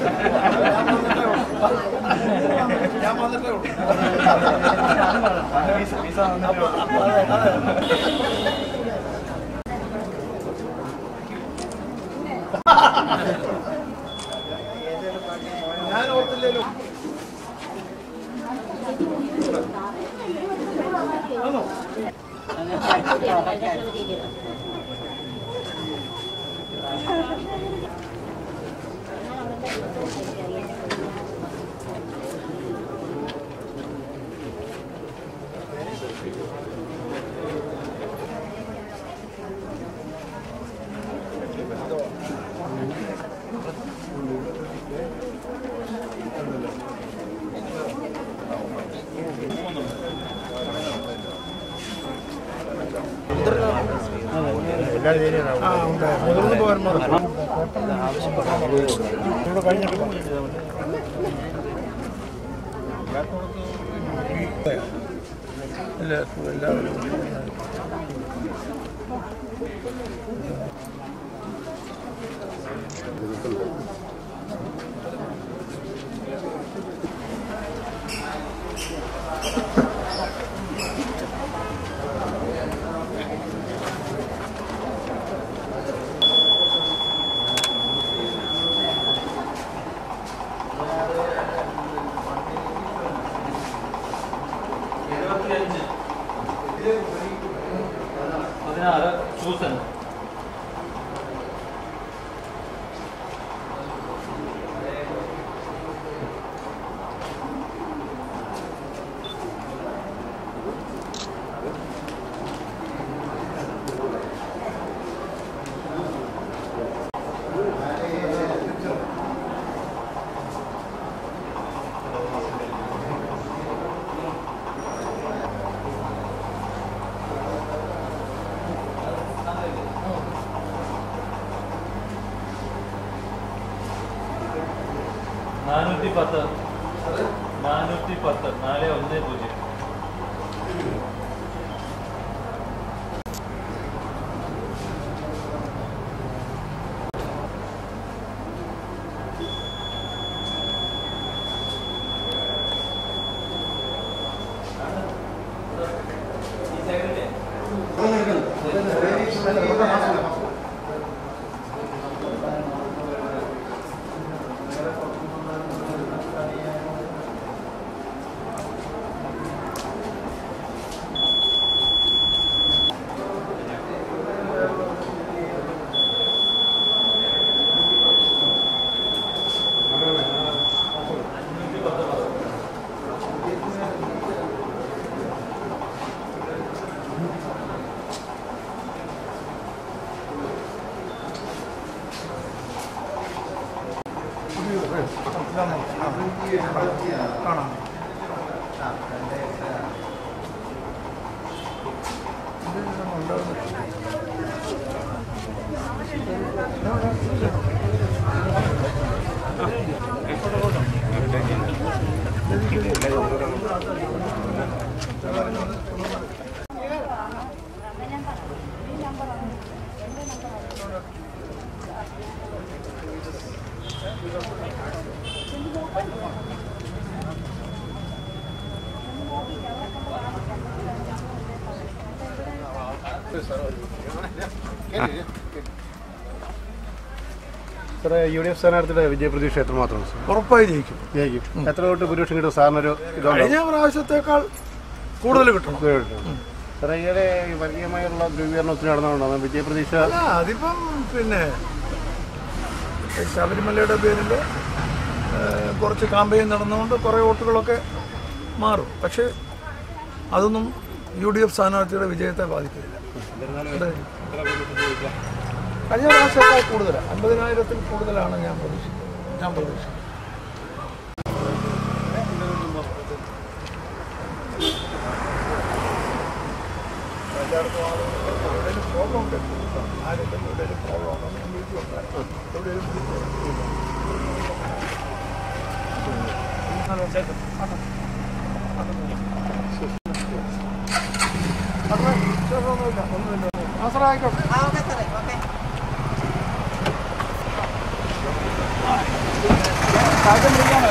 ഞാൻ വന്നിട്ടേ ഉള്ളൂ ഞാൻ ഓർത്തില്ലല്ലോ ആ ഉണ്ട് മുതിർന്നു പോകാൻ ഇവിടെ കഴിഞ്ഞിട്ട് ഇല്ല എല്ലാവരും പതിനാറ് സൂസൻ നാനൂറ്റി പത്ത് നാനൂറ്റി പത്ത് നാല് ഒന്ന് പൂജ്യം കാണാം സാറേ യു ഡി എഫ് സ്ഥാനാർത്ഥിയുടെ വിജയപ്രതീക്ഷ എത്രമാത്രം ഉറപ്പായി ജയിക്കും ജയിക്കും എത്ര തൊട്ട് ഭൂരിപക്ഷം കിട്ടും സാറിനൊരു ഇതുണ്ടോ കഴിഞ്ഞ പ്രാവശ്യത്തേക്കാൾ കൂടുതൽ കിട്ടണം സാറേ ഈയിടെ ഈ വർഗീയമായുള്ള ധ്രുവീകരണം ഒത്തിരി നടന്നുകൊണ്ടാണ് വിജയപ്രതീക്ഷ അല്ല അതിപ്പം പിന്നെ ശബരിമലയുടെ പേരിൽ കുറച്ച് കാമ്പയിൻ നടന്നുകൊണ്ട് കുറേ വോട്ടുകളൊക്കെ മാറും പക്ഷേ അതൊന്നും യു ഡി എഫ് സ്ഥാനാർത്ഥിയുടെ വിജയത്തെ ബാധിക്കില്ല അതെ. കഴിഞ്ഞ പ്രാവശ്യത്തേക്കാൾ കൂടുതലാണ് അൻപതിനായിരത്തിൽ കൂടുതലാണ് ഞാൻ പ്രതീക്ഷിക്കുന്നത് ഞാൻ പ്രതീക്ഷിക്കുന്നത് എവിടെയെങ്കിലും പ്രോബ്ലം ഉണ്ട് ആരെങ്കിലും എവിടെയെങ്കിലും പ്രോബ്ലം ഉണ്ടോ എന്ന് വീട്ടിലുണ്ടായിരുന്നു എവിടെയെങ്കിലും ഒന്നുമില്ല ഒന്നുമില്ല ആയിക്കോട്ടെ ആ ഓക്കെ സാറേ ഓക്കെ രാജ്യം പിടിക്കാനോ